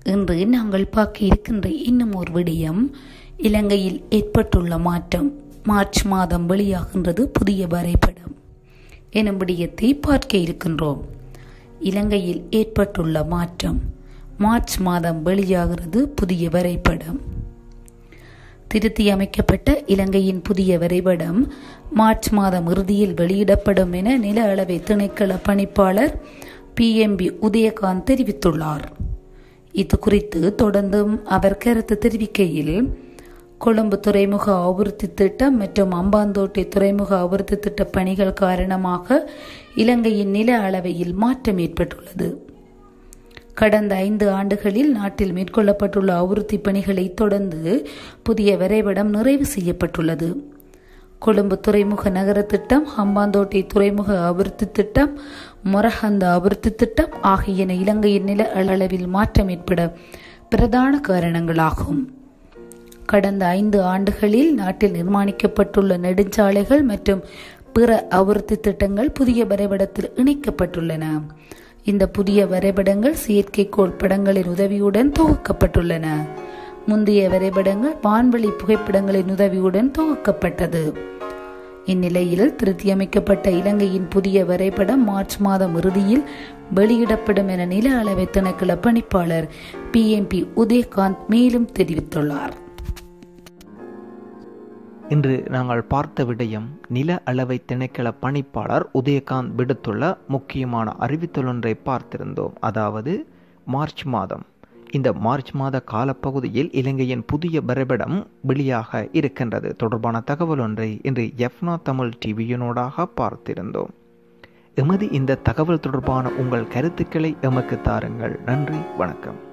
இன்று நாங்கள் பார்க்க இருக்கின்ற இன்னும் ஒரு விடயம் இலங்கையில் ஏற்பட்டுள்ள மாற்றம் மார்ச் மாதம் வெளியாகின்றது புதிய வரைபடம் எனும் விடயத்தை பார்க்க இருக்கின்றோம் இலங்கையில் ஏற்பட்டுள்ள மாற்றம் மார்ச் மாதம் வெளியாகிறது புதிய வரைபடம் திருத்தி அமைக்கப்பட்ட இலங்கையின் புதிய வரைபடம் மார்ச் மாதம் இறுதியில் வெளியிடப்படும் என நில அளவை திணைக்கள பணிப்பாளர் பிஎம்பி உதயகாந்த் தெரிவித்துள்ளார் இது குறித்து தொடர்ந்தும் அவர் கருத்து தெரிவிக்கையில் கொழும்பு துறைமுக அபிவிருத்தி திட்டம் மற்றும் அம்பாந்தோட்டை துறைமுக அபிவிருத்தி திட்ட பணிகள் காரணமாக இலங்கையின் நில அளவையில் மாற்றம் ஏற்பட்டுள்ளது கடந்த ஐந்து ஆண்டுகளில் நாட்டில் மேற்கொள்ளப்பட்டுள்ள அபிவிருத்தி பணிகளை தொடர்ந்து புதிய வரைபடம் நிறைவு செய்யப்பட்டுள்ளது கொழும்பு துறைமுக நகர திட்டம் ஹம்பாந்தோட்டை துறைமுக அபிவிருத்தி திட்டம் மொரஹந்த அபிவிருத்தி திட்டம் ஆகியன இலங்கையின் நில அளவில் மாற்றம் ஏற்பட பிரதான காரணங்களாகும் கடந்த ஐந்து ஆண்டுகளில் நாட்டில் நிர்மாணிக்கப்பட்டுள்ள நெடுஞ்சாலைகள் மற்றும் பிற அபிவிருத்தி திட்டங்கள் புதிய வரைபடத்தில் இணைக்கப்பட்டுள்ளன இந்த புதிய வரைபடங்கள் செயற்கைக்கோள் படங்களின் உதவியுடன் தொகுக்கப்பட்டுள்ளன முந்தைய வரைபடங்கள் வான்வெளி புகைப்படங்களின் உதவியுடன் தொகுக்கப்பட்டது இந்நிலையில் திருத்தியமைக்கப்பட்ட இலங்கையின் புதிய வரைபடம் மார்ச் மாதம் இறுதியில் வெளியிடப்படும் என நில அளவை திணைக்கள பணிப்பாளர் பிஎம்பி உதயகாந்த் மேலும் தெரிவித்துள்ளார் இன்று நாங்கள் பார்த்த விடயம் நில அளவை திணைக்கள பணிப்பாளர் உதயகாந்த் விடுத்துள்ள முக்கியமான அறிவித்தலொன்றை பார்த்திருந்தோம் அதாவது மார்ச் மாதம் இந்த மார்ச் மாத காலப்பகுதியில் இலங்கையின் புதிய வரைபடம் வெளியாக இருக்கின்றது தொடர்பான தகவல் ஒன்றை இன்று எஃப்னா தமிழ் டிவியினூடாக பார்த்திருந்தோம் எமது இந்த தகவல் தொடர்பான உங்கள் கருத்துக்களை எமக்கு தாருங்கள் நன்றி வணக்கம்